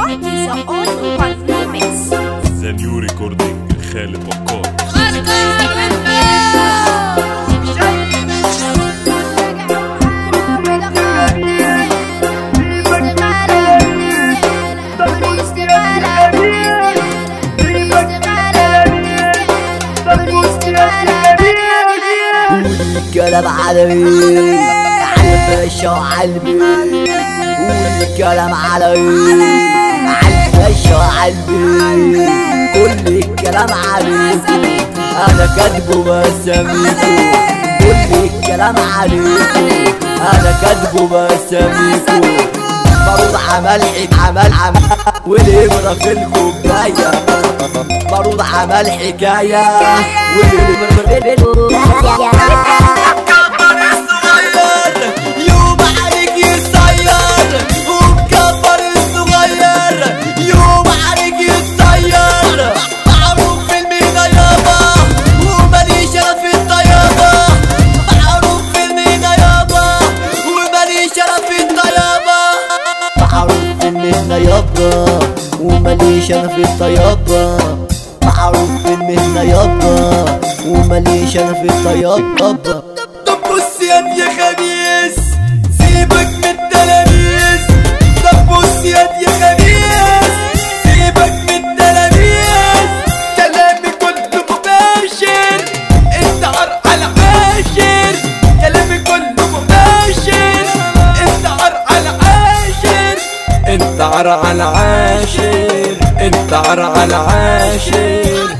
What is a all one remix? ذا نيو ريكوردينج خالد بكار كلام علي على الباشا وعلبي والكلام علي على الباشا وعلبي كل الكلام عليكم انا كاتبه بسميكم كل الكلام عليكم انا كاتبه بسميكم برض عمل عمل عمل والإبرة في الكوباية برض عمل حكاية والإبرة في الكوباية كبر الصغير يوم عليك يصير ومكبر الصغير يوم عليك يصير معروف في المينا يابا وماليش انا في الطيابة معروف في المينا يابا وماليش انا في الطيابة معروف في المهنة يابا وماليش انا في الطيابة معروف في المهنة يابا وماليش انا في الطيابة طب بص يا يا خبيث سيبك من التلاميذ طب بص يا يا خبيث سيبك من التلاميذ كلامي كله مباشر انت عر على عاشر كلامي كله مباشر انت عر على عاشر انت عر على عاشر انت عر على عاشر